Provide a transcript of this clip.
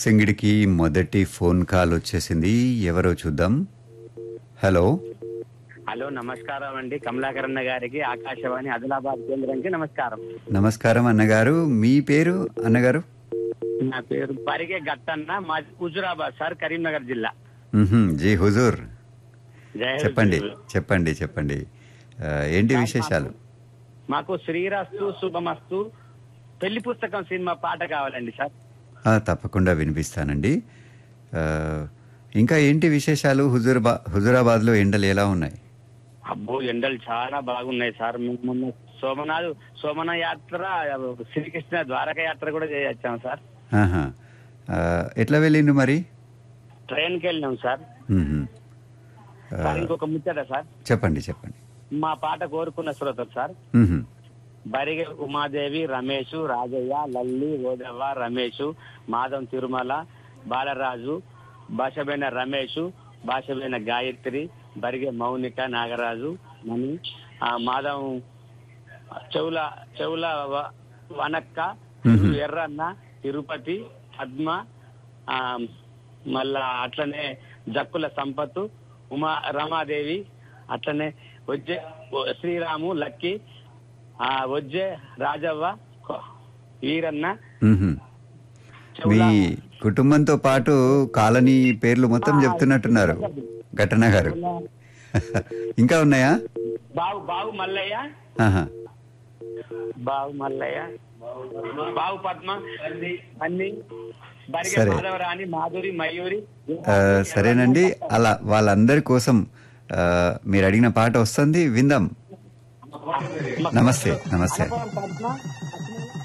సింగిడికి మొదటి phone call వచ్చేసింది ఎవరో చూద్దాం హలో హలో నమస్కారం అండి కమలాకరణ గారికి ఆకాశవాణి ఆదిలాబాద్ కేంద్రానికి నమస్కారం నమస్కారం అన్నగారు మీ పేరు అన్నగారు నా పేరు పరిగే గట్టన్న మాది హుజురాబాద్ సార్ కరీంనగర్ జిల్లా మ్హూ, జీ హుజూర్ జై చెప్పండి హుజూర్. చెప్పండి చెప్పండి ఆ, ఏంటి విశేషాలు మాకు శ్రీరాస్తు శుభమస్తు పెళ్లి పుస్తకం సినిమా పాట కావాలండి సార్ ఆ, తప్పకుండా వినిపిస్తానండి ఆ, ఇంకా ఏంటి విశేషాలు హుజూరాబా హుజూరాబాద్లో ఎండలు ఎలా ఉన్నాయి అబ్బో ఎండలు చాలా బాగున్నాయి సార్ మేము మొన్న సోమనాథ్ సోమన యాత్ర శ్రీకృష్ణ ద్వారక యాత్ర కూడా చేయొచ్చాం సార్ ఆహా. ఆ, ఎట్లా వెళ్ళిండు మరి ట్రైన్ కి వెళ్ళినాం సార్ మ్హూ. ఆ, సార్ ఇంకొక ముచ్చట సార్ చెప్పండి చెప్పండి మా పాట కోరుకున్న శ్రోతలు సార్ మ్హూ. బరిగె ఉమాదేవి రమేష్ రాజయ్య లల్లి ఓదవ్వ రమేష్ మాధవ్ తిరుమల బాలరాజు భాషబైన రమేష్ భాషబైన గాయత్రి బరిగె మౌనిక నాగరాజు మణి ఆ మాధవ్ చెవుల చెవుల వ- వనక్క మ్మ్. ఎర్రన్న తిరుపతి పద్మ ఆ మళ్ళా అట్లనే జక్కుల సంపత్తు ఉమా రమాదేవి అట్లనే వచ్చే శ్రీరాము లక్కీ ఆ వజ్జే రాజవ్వ కొ- వీరన్న మ్హూ. మీ చెవుల కుటుంబంతో పాటు కాలనీ పేర్లు మొత్తం చెప్తున్నట్టున్నారు ఘటన గారు ఇంకా ఉన్నాయా బావు బావు మల్లయ్య ఆహా. బావు మల్లయ్య బావు పద్మ అన్ని బరిగె సరే. మాధవరాణి మాధురి మయూరి ఆ, సరేనండి అలా వాళ్ళందరి కోసం ఆ, మీరు అడిగిన పాట వస్తుంది విందాం నమస్తే నమస్తే పద్మ